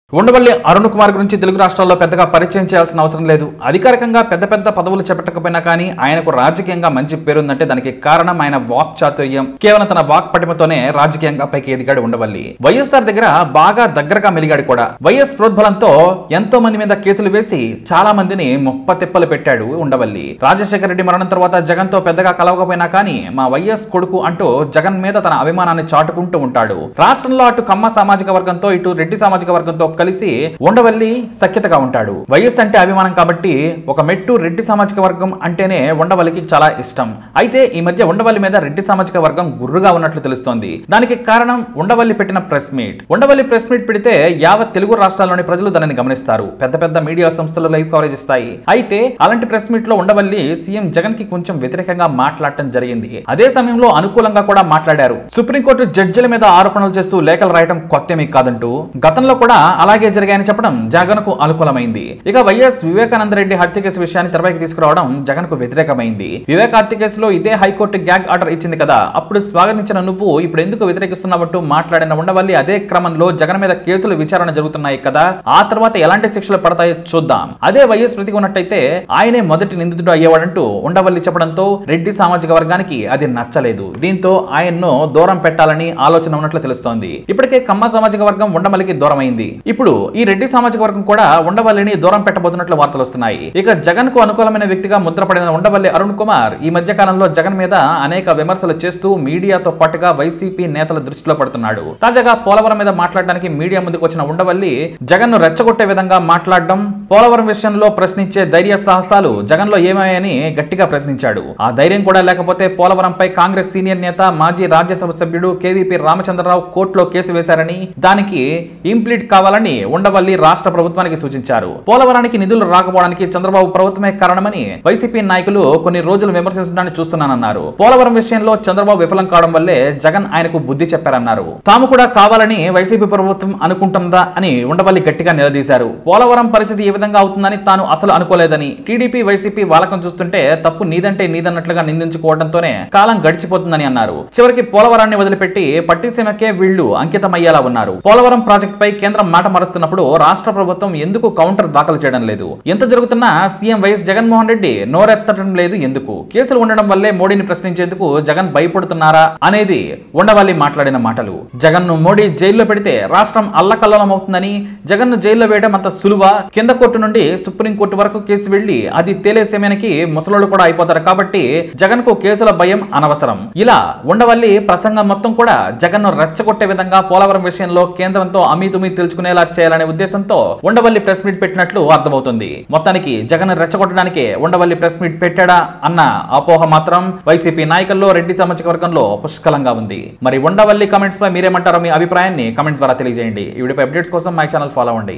ఉండవల్లి అరుణ్ కుమార్ గురించి తెలుగు రాష్ట్రాల్లో పెద్దగా పరిచయం చేయాల్సిన అవసరం లేదు అధికారికంగా పెద్ద పెద్ద పదవులు చేపట్టకపోయినా కానీ ఆయనకు రాజకీయంగా మంచి పేరుందంటే దానికి కారణం ఆయన వాక్ చాతుర్యం కేవలం తన వాక్ పటిమతోనే రాజకీయంగా పైకి ఎదిగాడు ఉండవల్లి వైఎస్ఆర్ దగ్గర బాగా దగ్గరగా మెలిగాడు కూడా వైఎస్ ప్రోద్బలంతో ఎంతో మంది మీద కేసులు వేసి చాలా మందిని ముప్ప తిప్పలు పెట్టాడు ఉండవల్లి రాజశేఖర రెడ్డి మరణం తర్వాత జగన్ తో పెద్దగా కలవకపోయినా కానీ మా వైఎస్ కొడుకు అంటూ జగన్ మీద తన అభిమానాన్ని చాటుకుంటూ ఉంటాడు రాష్ట్రంలో అటు కమ్మ సామాజిక వర్గంతో ఇటు రెడ్డి సామాజిక వర్గంతో కలిసి ఉండవల్లి సఖ్యతగా ఉంటాడు వైఎస్ అంటే అభిమానం కాబట్టి ఒక మెట్టు రెడ్డి సామాజిక వర్గం అంటేనే ఉండవల్లికి చాలా ఇష్టం అయితే ఈ మధ్య ఉండవల్లి మీద రెడ్డి సామాజిక వర్గం గుర్రుగా ఉన్నట్లు తెలుస్తోంది దానికి కారణం ఉండవల్లి పెట్టిన press meet Undavalli press meet పెడితే యావత్ తెలుగు రాష్ట్రాల్లోని ప్రజలు దానిని గమనిస్తారు పెద్ద పెద్ద మీడియా సంస్థలు లైవ్ కవరేజ్ ఇస్తాయి అయితే అలాంటి ప్రెస్ మీట్ లో ఉండవల్లి సీఎం జగన్ కి కొంచెం వ్యతిరేకంగా మాట్లాడటం జరిగింది అదే సమయంలో అనుకూలంగా కూడా మాట్లాడారు సుప్రీంకోర్టు జడ్జిల మీద ఆరోపణలు చేస్తూ లేఖలు రాయడం కొత్తేమీ కాదంటూ గతంలో కూడా అలాగే జరిగాయని చెప్పడం జగన్ కు అనుకూలమైంది ఇక వైఎస్ వివేకానంద రెడ్డి హత్య కేసు విషయాన్ని తెరపైకి తీసుకురావడం జగన్ కు వ్యతిరేకమైంది వివేక్ హత్య కేసులో ఇదే హైకోర్టు గ్యాగ్ ఆర్డర్ ఇచ్చింది కదా అప్పుడు స్వాగతించిన నువ్వు ఇప్పుడు ఎందుకు వ్యతిరేకిస్తున్నావంటూ మాట్లాడిన ఉండవల్లి అదే క్రమంలో జగన్ మీద కేసులు విచారణ జరుగుతున్నాయి కదా ఆ తర్వాత ఎలాంటి శిక్షలు పడతాయో చూద్దాం అదే వైఎస్ ప్రతిగా ఉన్నట్టయితే ఆయనే మొదటి నిందితుడు అయ్యేవాడంటూ ఉండవల్లి చెప్పడంతో రెడ్డి సామాజిక వర్గానికి అది నచ్చలేదు దీంతో ఆయన్ను దూరం పెట్టాలని ఆలోచన ఉన్నట్లు తెలుస్తోంది ఇప్పటికే కమ్మ సామాజిక వర్గం ఉండవల్లికి దూరం అయింది ఇప్పుడు ఈ రెడ్డి సామాజిక వర్గం కూడా ఉండవల్లిని దూరం పెట్టబోతున్నట్లు వార్తలు వస్తున్నాయి ఇక జగన్ కు అనుకూలమైన వ్యక్తిగా ముద్రపడిన ఉండవల్లి అరుణ్ కుమార్ ఈ మధ్య కాలంలో జగన్ మీద అనేక విమర్శలు చేస్తూ మీడియాతో పాటుగా వైసీపీ నేతల దృష్టిలో పడుతున్నాడు తాజాగా పోలవరం మీద మాట్లాడడానికి మీడియా ముందుకు వచ్చిన ఉండవల్లి జగన్ ను రెచ్చగొట్టే విధంగా మాట్లాడడం పోలవరం విషయంలో ప్రశ్నించే ధైర్య సాహసాలు జగన్ లో ఏమయ్యాయని గట్టిగా ప్రశ్నించాడు ఆ ధైర్యం కూడా లేకపోతే పోలవరంపై కాంగ్రెస్ సీనియర్ నేత మాజీ రాజ్యసభ సభ్యుడు కేవీపీ రామచంద్రరావు కోర్టులో కేసు వేశారని దానికి ఇంప్లీట్ కావాలని ఉండవల్లి రాష్ట్ర ప్రభుత్వానికి సూచించారు పోలవరానికి నిధులు రాకపోవడానికి చంద్రబాబు ప్రభుత్వమే కారణమని వైసీపీ నాయకులు కొన్ని రోజులు విమర్శించడాన్ని చూస్తున్నానన్నారు పోలవరం విషయంలో చంద్రబాబు విఫలం కావడం వల్లే జగన్ ఆయనకు బుద్ధి చెప్పారన్నారు తాము కూడా కావాలని వైసీపీ ప్రభుత్వం అనుకుంటుందా అని ఉండవల్లి గట్టిగా నిలదీశారు పోలవరం పరిస్థితి ఏ విధంగా అవుతుందని తాను అసలు అనుకోలేదని టీడీపీ వైసీపీ వాలకం చూస్తుంటే తప్పు నీదంటే నీదన్నట్లుగా నిందించుకోవడంతోనే కాలం గడిచిపోతుందని అన్నారు చివరికి పోలవరాన్ని వదిలిపెట్టి పట్టిసీమకే వీళ్లు అంకితమయ్యేలా ఉన్నారు పోలవరం ప్రాజెక్ట్ పై కేంద్రం మాట మారుస్తున్నప్పుడు రాష్ట్ర ప్రభుత్వం ఎందుకు కౌంటర్ దాఖలు చేయడం లేదు ఎంత జరుగుతున్నా సీఎం వైఎస్ జగన్మోహన్ రెడ్డి నోరెత్తడం లేదు ఎందుకు కేసులు ఉండడం వల్లే మోడీని ప్రశ్నించేందుకు జగన్ భయపడుతున్నారా అనేది ఉండవల్లి మాట్లాడిన మాటలు జగన్ ను మోడీ జైల్లో పెడితే రాష్ట్రం అల్లకల్లోలం అవుతుందని జగన్ ను జైల్లో వేయడం అంత సులువా కింద కోర్టు నుండి సుప్రీం కోర్టు వరకు కేసు వెళ్లి అది తేలే సమయానికి ముసలోళ్ళు కూడా అయిపోతారు కాబట్టి జగన్ కు కేసుల భయం అనవసరం ఇలా ఉండవల్లి ప్రసంగం మొత్తం కూడా జగన్ ను రెచ్చగొట్టే విధంగా పోలవరం విషయంలో కేంద్రంతో అమీతుమీ తెలుసుకునేలా చేయాలనే ఉద్దేశంతో ఉండవల్లి ప్రెస్ మీట్ పెట్టినట్లు అర్థమవుతుంది మొత్తానికి జగన్ రెచ్చగొట్టడానికే ఉండవల్లి ప్రెస్ మీట్ పెట్టాడా అన్న అపోహ మాత్రం వైసీపీ నాయకుల్లో రెడ్డి సామాజిక వర్గంలో పుష్కలంగా ఉంది మరి ఉండవల్లి కమెంట్స్ పై మీరేమంటారో మీ అభిప్రాయాన్ని కమెంట్ ద్వారా తెలియజేయండి ఈ వీడియోపై అప్డేట్స్ కోసం మై ఛానల్ ఫాలో అవ్వండి